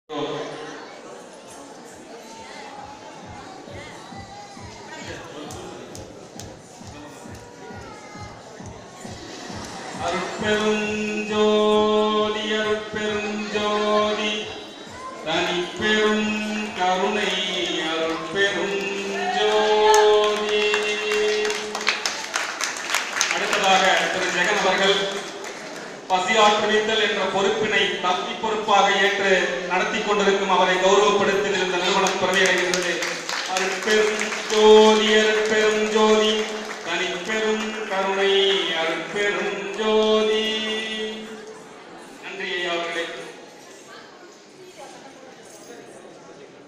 அருட்பெருஞ்சோதி அருட்பெருஞ்சோதி தனிப்பெரும் கருணை அருட்பெருஞ்சோதி அடுத்ததாக திரு ஜெகன் அவர்கள் பசியாற்றுவித்தல் என்ற பொறுப்பினை தப்பி பொறுப்பாக ஏற்று நடத்தி கொண்டிருக்கும் அவரை கௌரவப்படுத்துகிற இந்த நிறுவனம் பிறவியடைகிறது அருட்பெருஞ்சோதி அருட்பெருஞ்சோதி